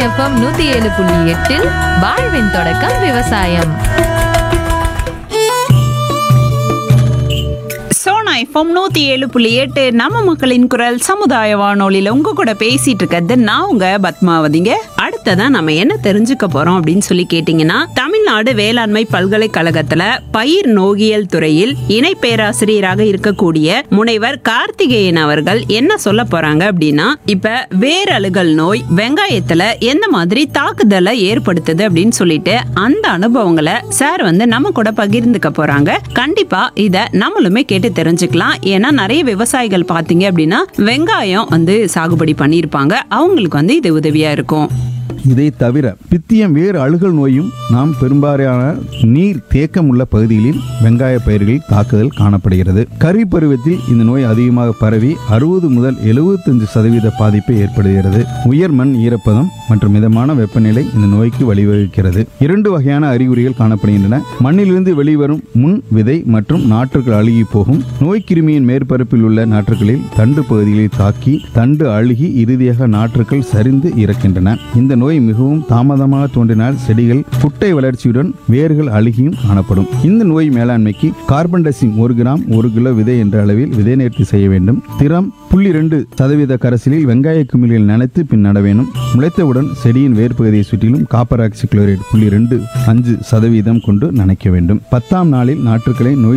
FM நூத்தி ஏழு புள்ளி எட்டில் வாழ்வின் தொடக்கம் விவசாயம் சோனா எஃப்எம் நூத்தி ஏழு புள்ளி எட்டு நம்ம மக்களின் குரல் சமுதாய வானொலியில உங்க கூட பேசிட்டு இருக்கிறது நான் உங்க பத்மாவதிங்க அடுத்ததா நம்ம என்ன தெரிஞ்சுக்க போறோம் அப்படின்னு சொல்லி கேட்டீங்கன்னா தமிழ்நாடு வேளாண்மை பல்கலைக்கழகத்துல பயிர் நோகியல் துறையில் இணை பேராசிரியராக இருக்கக்கூடிய முனைவர் கார்த்திகேயன் அவர்கள் என்ன சொல்ல போறாங்க அப்படின்னா இப்ப வேரழுகல் நோய் வெங்காயத்துல எந்த மாதிரி தாக்குதலை ஏற்படுத்துது அப்படின்னு சொல்லிட்டு அந்த அனுபவங்களை சார் வந்து நம்ம கூட பகிர்ந்துக்க போறாங்க கண்டிப்பா இத நம்மளுமே கேட்டு தெரிஞ்சுக்கலாம் ஏன்னா நிறைய விவசாயிகள் பாத்தீங்க அப்படின்னா வெங்காயம் வந்து சாகுபடி பண்ணியிருப்பாங்க அவங்களுக்கு வந்து இது உதவியா இருக்கும் இதை தவிர பித்தியம் வேறு அழுகல் நோயும் நாம் பெரும்பாலான நீர் தேக்கம் உள்ள பகுதிகளில் வெங்காய பயிர்களில் தாக்குதல் காணப்படுகிறது கருவி பருவத்தில் இந்த நோய் அதிகமாக பரவி அறுபது முதல் 75% சதவீத பாதிப்பு ஏற்படுகிறது உயர் மண் ஈரப்பதம் மற்றும் மிதமான வெப்பநிலை இந்த நோய்க்கு வழிவகுக்கிறது இரண்டு வகையான அறிகுறிகள் காணப்படுகின்றன மண்ணிலிருந்து வெளிவரும் முன் விதை மற்றும் நாற்றுகள் அழுகி போகும் நோய் கிருமியின் மேற்பரப்பில் உள்ள நாற்றுகளில் தண்டு பகுதிகளில் தாக்கி தண்டு அழுகி இறுதியாக நாற்றுகள் சரிந்து இறக்கின்றன இந்த நோய் மிகவும் தாமதமாக தோன்றினால் செடிகள் குட்டை வளர்ச்சியுடன் வேர்கள் அழுகியும் காணப்படும் இந்த நோய் மேலாண்மைக்கு கார்பன் டசிம் ஒரு கிராம் ஒரு கிலோ விதை என்ற அளவில் விதை நேர்த்தி செய்ய வேண்டும் திறம் புள்ளி ரெண்டு சதவீத கரைசலில் வெங்காய குமிழில் நனைத்து பின் நட வேண்டும் முளைத்தவுடன் செடியின் வேர்ப்பகுதியை சுற்றிலும் காப்பர் ஆக்சி குளோரைடு புள்ளி ரெண்டு அஞ்சு சதவீதம் கொண்டு நனைக்க வேண்டும் பத்தாம் நாளில் நாற்றுக்களை நோய்